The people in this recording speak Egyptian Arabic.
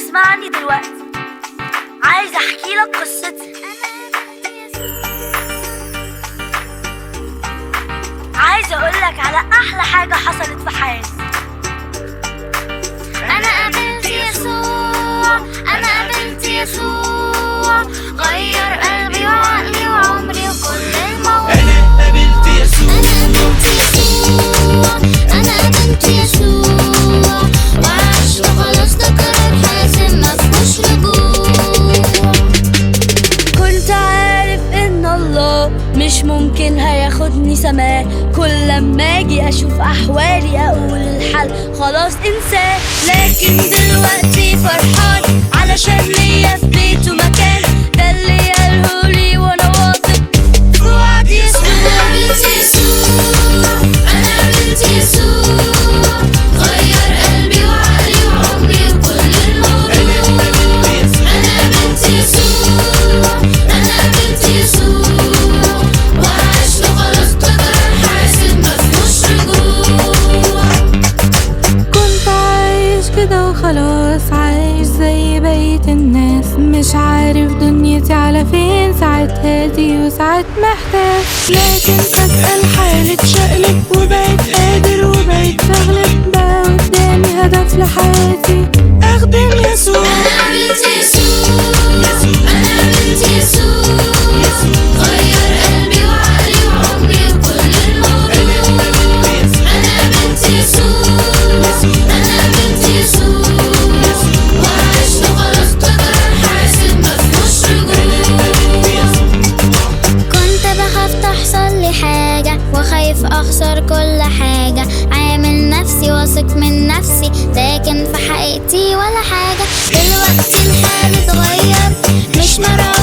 تسمعني دلوقتي عايز احكي لك قصتي عايز اقول لك على احلى حاجه حصلت في حياتي أنا قابلت يسوع أنا قابلت يسوع غير قلبي وعقلي وعمري وكل الموضوع انا قابلت يسوع أنا قابلت يسوع وعشت خلاص ده قرار حاسم مفهوش رجوع كنت عارف ان الله مش ممكن هياخدني سماه كل لما اجي اشوف احوالي اقول الحل خلاص انساه لكن دلوقتي فرحان علشان ليا في بيته مكان ده اللي قالهولي وانا واثق في وعد يسوع أنا قابلت يسوع أنا قابلت يسوع غير قلبي وعقلي وعمري وكل الموضوع أنا قابلت يسوع أنا قابلت يسوع وعشت خلاص قرار حاسم مفهوش رجوع كنت عايش كده وخلاص عايش زي بقية الناس مش عارف دنيتي على فين ساعات هادي وساعات محتاج لكن فجأة الحال اتشقلب وبقيت قادر وبقيت بغلب بقى قدامي هدف لحياتي أخدم يسوع أنا قابلت يسوع أنا قابلت يسوع غير قلبي وعقلي وعمري وكل الموضوع أنا قابلت يسوع أنا قابلت يسوع وعشت خلاص قرار حاسم مفهوش رجوع كنت بخاف تحصل لي حاجة وخايف أخسر كل حاجة عامل نفسي واثق من نفسي لكن في حقيقتي ولا حاجة دلوقتي الحال اتغير مش مرة